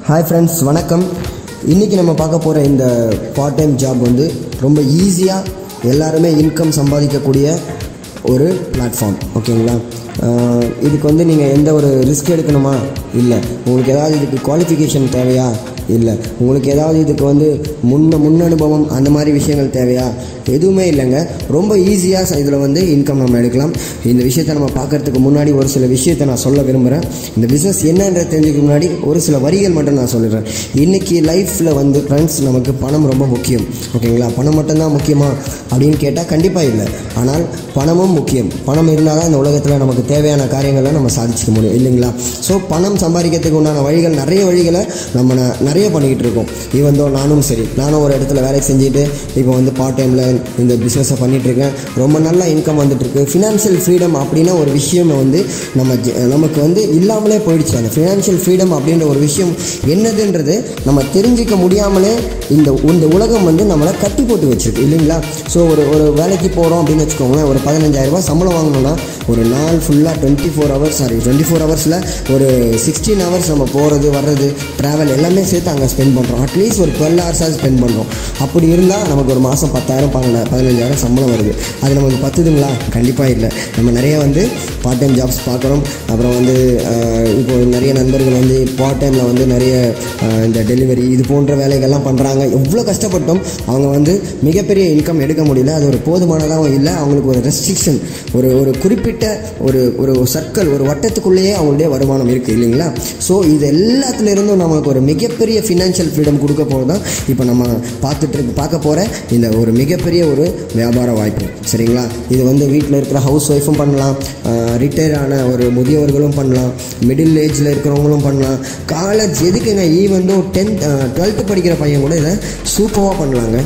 hi friends வணக்கம் இன்றைக்கி நம்ம பார்க்க போகிற இந்த பார்ட் டைம் ஜாப் வந்து ரொம்ப ஈஸியாக எல்லாருமே இன்கம் சம்பாதிக்கக்கூடிய ஒரு பிளாட்ஃபார்ம் ஓகேங்களா ஆஹ் இதுக்கு வந்து நீங்கள் எந்த ஒரு ரிஸ்க் எடுக்கணுமா இல்லை உங்களுக்கு ஏதாவது இதுக்கு குவாலிஃபிகேஷன் தேவையா இல்லை உங்களுக்கு ஏதாவது இதுக்கு வந்து முன்ன முன் அனுபவம் அந்த மாதிரி விஷயங்கள் தேவையா எதுவுமே இல்லைங்க ரொம்ப ஈஸியாக இதில் வந்து இன்கம் நம்ம எடுக்கலாம் இந்த விஷயத்தை நம்ம பார்க்கறதுக்கு முன்னாடி ஒரு சில விஷயத்தை நான் சொல்ல விரும்புகிறேன் இந்த பிஸ்னஸ் என்னன்றது தெரிஞ்சுக்க முன்னாடி ஒரு சில வரிகள் மட்டும் நான் சொல்லிடுறேன் இன்றைக்கி லைஃப்பில் வந்து ஃப்ரெண்ட்ஸ் நமக்கு பணம் ரொம்ப முக்கியம் ஓகேங்களா பணம் மட்டும்தான் முக்கியமா அப்படின்னு கேட்டால் கண்டிப்பாக இல்லை ஆனால் பணமும் முக்கியம் பணம் இருந்தால் தான் இந்த உலகத்தில் நமக்கு தேவையான காரியங்களை நம்ம சாதிச்சிக்க முடியும் இல்லைங்களா ஸோ பணம் சம்பாதிக்கிறதுக்கு உண்டான வழிகள் நிறைய வழிகளை நம்ம ந- நிறைய பண்ணிக்கிட்டு இருக்கோம் ஈவன் தோ நானும் சரி நானும் ஒரு இடத்துல வேலை செஞ்சுட்டு இப்போ வந்து பார்ட் டைமில் இந்த பிஸ்னஸை பண்ணிட்டு இருக்கேன் ரொம்ப நல்ல இன்கம் வந்துட்டு இருக்கு ஃபினான்ஷியல் ஃப்ரீடம் அப்படின்னா ஒரு விஷயம் வந்து நம்ம ஜ- நமக்கு வந்து இல்லாமலே போயிடுச்சு அந்த ஃபினான்ஷியல் ஃப்ரீடம் அப்படின்ற ஒரு விஷயம் என்னதுன்றது நம்ம தெரிஞ்சிக்க முடியாமலே இந்த இந்த உலகம் வந்து நம்மளை கட்டி போட்டு வச்சிருக்கு இல்லைங்களா ஸோ ஒரு ஒரு வேலைக்கு போகிறோம் அப்படின்னு வச்சுக்கோங்களேன் ஒரு 15000 ரூபாய் சம்பளம் வாங்கணும்னா ஒரு நாள் ஃபுல்லாக twenty four hours sorry twenty four ஹவர்ஸில் ஒரு சிக்ஸ்டீன் ஹவர்ஸ் நம்ம போகிறது வர்றது ட்ராவல் எல்லாமே சேர்த்து அங்கே ஸ்பெண்ட் பண்ணுறோம் அட்லீஸ்ட் ஒரு டுவெல் ஹவர்ஸாக ஸ்பெண்ட் பண்ணுறோம் அப்படி இருந்தால் நமக்கு ஒரு மாதம் பத்தாயிரம் பன்னெண்டு பதினஞ்சாயிரம் சம்பளம் வருது அது நமக்கு பத்துதுங்களா கண்டிப்பாக இல்லை நம்ம நிறைய வந்து பார்ட் டைம் ஜாப்ஸ் பார்க்குறோம் அப்புறம் வந்து ஆஹ், இப்போ நிறைய நண்பர்கள் வந்து பார்ட் டைமில் வந்து நிறைய ஆஹ், இந்த டெலிவரி இது போன்ற வேலைகள்லாம் பண்ணுறாங்க எவ்வளோ கஷ்டப்பட்டும் அவங்க வந்து மிகப்பெரிய இன்கம் எடுக்க முடியல அது ஒரு போதுமானதாகவும் இல்லை அவங்களுக்கு ஒரு ரெஸ்ட்ரிக்ஷன் ஒரு ஒரு குறிப்பிட்ட ஒரு ஒரு சர்க்கிள் ஒரு வட்டத்துக்குள்ளேயே அவங்களுடைய வருமானம் இருக்குது இல்லைங்களா ஸோ இது எல்லாத்துல இருந்தும் நமக்கு ஒரு மிகப்பெரிய ஃபினான்ஷியல் ஃப்ரீடம் கொடுக்க போகிறது தான் இப்போ நம்ம பார்த்துட்டு இருக்க பார்க்க போகிற இந்த ஒரு மிகப்பெரிய ஒரு வியாபார வாய்ப்பு சரிங்களா இது வந்து வீட்டில் இருக்கிற ஹவுஸ் ஒய்ஃபும் பண்ணலாம் ரிட்டையர் ஆன ஒரு முதியவர்களும் பண்ணலாம் மிடில் ஏஜில் இருக்கிறவங்களும் பண்ணலாம் காலேஜ் எதுக்குங்க ஈவன் தோ டென்த் டுவெல்த்து படிக்கிற பையன் கூட இதை சூப்பராக பண்ணலாங்க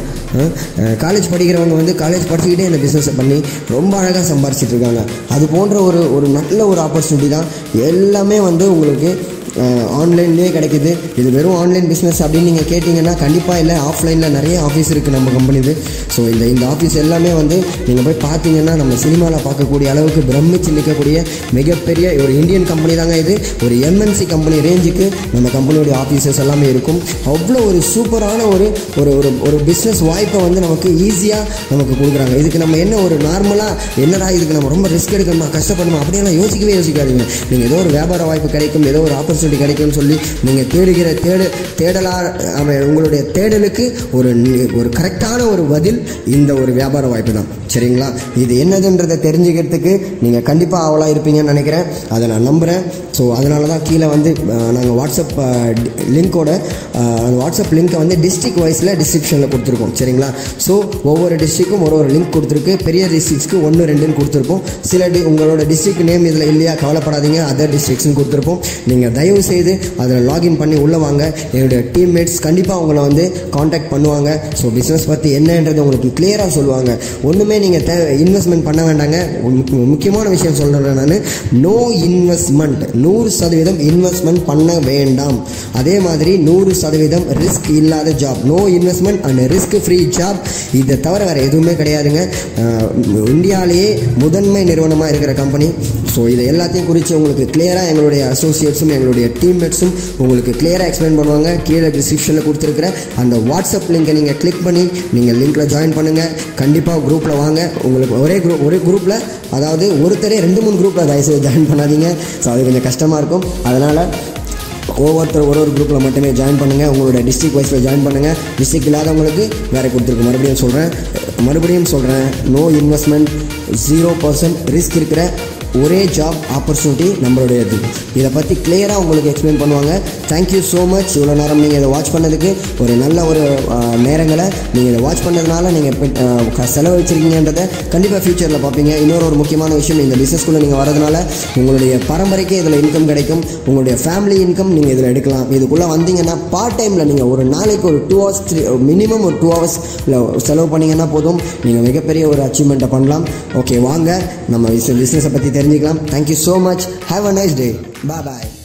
காலேஜ் படிக்கிறவங்க வந்து காலேஜ் படிச்சுக்கிட்டே இந்த பிஸ்னஸை பண்ணி ரொம்ப அழகாக சம்பாரிச்சிட்டு இருக்காங்க அது போன்ற ஒரு ஒரு நல்ல ஒரு ஆப்பர்ச்சுனிட்டி தான் எல்லாமே வந்து உங்களுக்கு ஆன்லைன்லேயே கிடைக்குது இது வெறும் ஆன்லைன் பிஸ்னஸ் அப்படின்னு நீங்கள் கேட்டிங்கன்னா கண்டிப்பாக இல்லை ஆஃப்லைனில் நிறைய ஆஃபீஸ் இருக்குது நம்ம கம்பெனிது ஸோ இந்த இந்த ஆஃபீஸ் எல்லாமே வந்து நீங்கள் போய் பார்த்தீங்கன்னா நம்ம சினிமாவில் பார்க்கக்கூடிய அளவுக்கு பிரமிச்சு நிற்கக்கூடிய மிகப்பெரிய ஒரு இந்தியன் கம்பெனி தாங்க இது ஒரு எம்என்சி கம்பெனி ரேஞ்சுக்கு நம்ம கம்பெனியோடைய ஆஃபீஸஸ் எல்லாமே இருக்கும் அவ்வளோ ஒரு சூப்பரான ஒரு ஒரு ஒரு ஒரு பிஸ்னஸ் வாய்ப்பை வந்து நமக்கு ஈஸியாக நமக்கு கொடுக்குறாங்க இதுக்கு நம்ம என்ன ஒரு நார்மலாக என்னடா இதுக்கு நம்ம ரொம்ப ரிஸ்க் எடுக்கணுமா கஷ்டப்படணுமா அப்படியெல்லாம் யோசிக்கவே யோசிக்காதீங்க நீங்கள் ஏதோ ஒரு வியாபார வாய்ப்பு கிடைக்கும் ஏதோ ஒரு ஆப்பர்ச்சுனிட்டி கிடைக்கும்னு சொல்லி நீங்கள் தேடுகிற தேடு தேடலா அவன் உங்களுடைய தேடலுக்கு ஒரு நி- ஒரு கரெக்டான ஒரு பதில் இந்த ஒரு வியாபார வாய்ப்பு தான் சரிங்களா இது என்னதுன்றதை தெரிஞ்சுக்கிறதுக்கு நீங்கள் கண்டிப்பாக ஆவலாக இருப்பீங்கன்னு நினைக்கிறேன் அதை நான் நம்புகிறேன் ஸோ அதனால தான் கீழே வந்து நாங்கள் வாட்ஸ்அப் லிங்க்கோட அந்த வாட்ஸ்அப் லிங்க்கை வந்து டிஸ்ட்ரிக்ட் வைஸில் டிஸ்கிரிப்ஷனில் கொடுத்துருக்கோம் சரிங்களா ஸோ ஒவ்வொரு டிஸ்ட்ரிக்கும் ஒரு ஒரு லிங்க் கொடுத்துருக்கு பெரிய டிஸ்ட்ரிக்ஸ்க்கு ஒன்று ரெண்டுன்னு கொடுத்துருப்போம் சில டி உங்களோட டிஸ்ட்ரிக்ட் நேம் இதில் இல்லையா கவலைப்படாதீங்க அதர் டிஸ்ட்ரிக்ஸ்னு கொடுத்துருப்போம் நீங்கள் தயவு செய்து அதில் லாகின் பண்ணி உள்ளே வாங்க என்னுடைய டீம்மேட்ஸ் கண்டிப்பாக உங்களை வந்து காண்டாக்ட் பண்ணுவாங்க ஸோ பிஸ்னஸ் பற்றி என்னன்றது உங்களுக்கு கிளியராக சொல்லுவாங்க ஒன்றுமே நீங்கள் தே இன்வெஸ்ட்மெண்ட் பண்ண வேண்டாங்க முக்கிய- முக்கியமான விஷயம் சொல்கிறேன் நான் நோ இன்வெஸ்ட்மெண்ட் நூறு சதவீதம் இன்வெஸ்ட்மெண்ட் பண்ண வேண்டாம் அதே மாதிரி நூறு சதவீதம் ரிஸ்க் இல்லாத job no investment and risk free job இதை தவிர வேறு எதுவுமே கிடையாதுங்க அஹ், இந்தியாவிலேயே முதன்மை நிறுவனமாக இருக்கிற கம்பெனி ஸோ இதை எல்லாத்தையும் குறித்து உங்களுக்கு கிளியராக எங்களுடைய அசோசியேட்ஸும் எங்களுடைய டீம்மேட்ஸும் உங்களுக்கு கிளியராக எக்ஸ்பிளைன் பண்ணுவாங்க கீழே டிஸ்கிரிப்ஷனில் கொடுத்துருக்கிற அந்த வாட்ஸ்அப் லிங்கை நீங்கள் கிளிக் பண்ணி நீங்கள் லிங்க்கில் ஜாயின் பண்ணுங்கள் கண்டிப்பாக குரூப்பில் வாங்க உங்களுக்கு ஒரே குரூப் ஒரே குரூப்பில் அதாவது ஒருத்தரே ரெண்டு மூணு குரூப்பில் தயவுசெய்து ஜாயின் பண்ணாதீங்க ஸோ அது கொஞ்சம் கஷ்டமாக இருக்கும் அதனால் ஒவ்வொருத்தர் ஒரு ஒரு குரூப்பில் மட்டுமே ஜாயின் பண்ணுங்கள் உங்களோட டிஸ்ட்ரிக்ட் வைஸில் ஜாயின் பண்ணுங்கள் டிஸ்ட்ரிக்ட் இல்லாதவங்களுக்கு வேறு கொடுத்துருக்கு மறுபடியும் சொல்கிறேன் மறுபடியும் சொல்கிறேன் no investment zero percent risk இருக்கிற ஒரே ஜாப் ஆப்பர்ச்சுனிட்டி நம்மளுடையது இதை பற்றி கிளியராக உங்களுக்கு எக்ஸ்பிளைன் பண்ணுவாங்க தேங்க்யூ ஸோ மச் இவ்வளோ நேரம் நீங்கள் இதை வாட்ச் பண்ணதுக்கு ஒரு நல்ல ஒரு ஆஹ், நேரங்களை நீங்கள் இதை வாட்ச் பண்ணதுனால நீங்கள் செலவழிச்சிருக்கீங்கன்றதை கண்டிப்பாக ஃப்யூச்சரில் பார்ப்பீங்க இன்னொரு ஒரு முக்கியமான விஷயம் இந்த பிஸ்னஸ்குள்ளே நீங்கள் வரதுனால உங்களுடைய பரம்பரைக்கே இதில் இன்கம் கிடைக்கும் உங்களுடைய ஃபேமிலி இன்கம் நீங்கள் இதில் எடுக்கலாம் இதுக்குள்ளே வந்தீங்கன்னா பார்ட் டைமில் நீங்கள் ஒரு நாளைக்கு ஒரு டூ ஹவர்ஸ் த்ரீ மினிமம் ஒரு டூ ஹவர்ஸ் செலவு பண்ணீங்கன்னா போதும் நீங்கள் மிகப்பெரிய ஒரு அச்சீவ்மெண்ட்டை பண்ணலாம் ஓகே வாங்க நம்ம பிஸ்னஸை பற்றி தெரிஞ்சுக்கலாம் thank you so much have a nice day bye bye